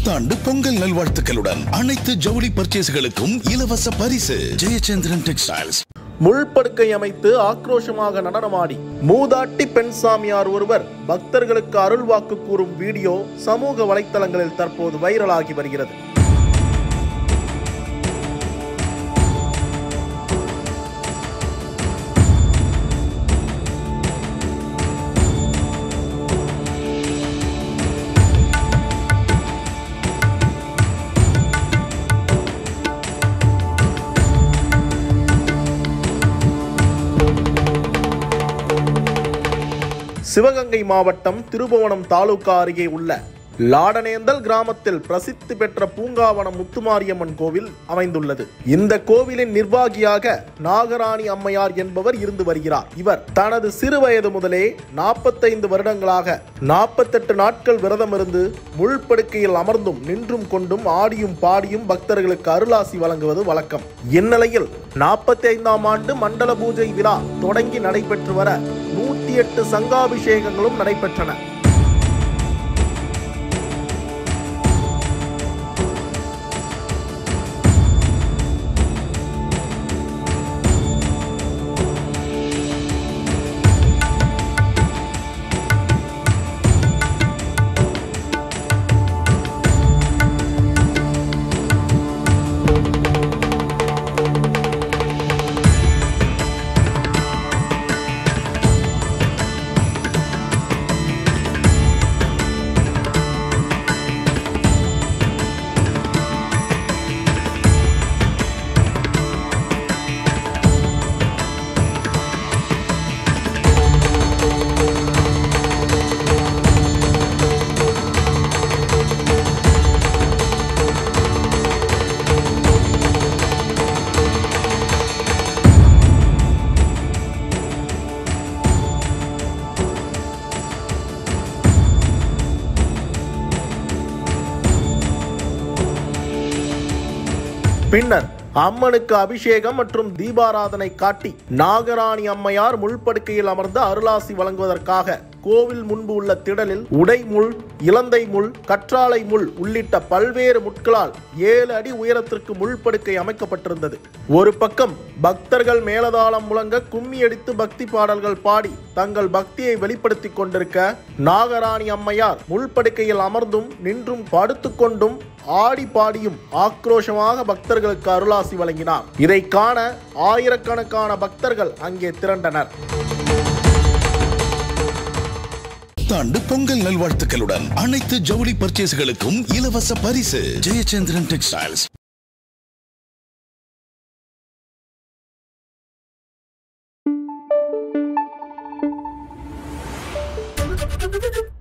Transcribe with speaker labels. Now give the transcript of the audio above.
Speaker 1: புத்தாண்டு பொங்கல் நல்வாழ்த்துக்களுடன் அனைத்து ஜவுளி பர்ச்சேஸ்களுக்கும் இலவச பரிசு ஜெயச்சந்திரன் டெக்ஸ்டைல்ஸ்
Speaker 2: முள்படுக்கை அமைத்து ஆக்ரோஷமாக நடனமாடி மூதாட்டி பெண் சாமியார் ஒருவர் பக்தர்களுக்கு அருள்வாக்கு கூறும் வீடியோ சமூக வலைத்தளங்களில் தற்போது வைரலாகி வருகிறது சிவகங்கை மாவட்டம் திருபுவனம் தாலுகா அருகே உள்ள லாடனேந்தல் கிராமத்தில் பிரசித்தி பெற்ற பூங்காவனம் முத்துமாரியம்மன் கோவில் அமைந்துள்ளது இந்த கோவிலின் நிர்வாகியாக நாகராணி அம்மையார் என்பவர் இருந்து வருகிறார் இவர் தனது சிறு வயது முதலே நாற்பத்தைந்து வருடங்களாக நாற்பத்தெட்டு நாட்கள் விரதம் இருந்து முள்படுக்கையில் அமர்ந்தும் நின்றும் கொண்டும் ஆடியும் பாடியும் பக்தர்களுக்கு அருளாசி வழங்குவது வழக்கம் இந்நிலையில் நாற்பத்தி ஐந்தாம் ஆண்டு மண்டல பூஜை விழா தொடங்கி நடைபெற்று வர நூத்தி எட்டு சங்காபிஷேகங்களும் நடைபெற்றன பின்னர் அம்மனுக்கு அபிஷேகம் மற்றும் தீபாராதனை காட்டி நாகராணி அம்மையார் முள்படுக்கையில் அமர்ந்து அருளாசி வழங்குவதற்காக கோவில் முன்பு உள்ள திடலில் உடை முள் இலந்தை முள் கற்றாழை முள் உள்ளிட்ட பல்வேறு முட்களால் ஏழு அடி உயரத்திற்கு முள்படுக்கை அமைக்கப்பட்டிருந்தது ஒரு பக்கம் பக்தர்கள் மேலதாளம் முழங்க கும்மி அடித்து பக்தி பாடல்கள் பாடி தங்கள் பக்தியை வெளிப்படுத்திக் கொண்டிருக்க நாகராணி அம்மையார் முள்படுக்கையில் அமர்ந்தும் நின்றும் படுத்துக்கொண்டும் ஆடி பாடியும் ஆக்ரோஷமாக பக்தர்களுக்கு அருளாசி வழங்கினார் இதை காண ஆயிரக்கணக்கான பக்தர்கள் அங்கே திரண்டனர்
Speaker 1: புத்தாண்டு பொங்கல் நல்வாழ்த்துக்களுடன் அனைத்து ஜவுளி பர்ச்சேஸ்களுக்கும் இலவச பரிசு ஜெயச்சந்திரன் டெக்ஸ்டைல்ஸ்
Speaker 3: Thank you.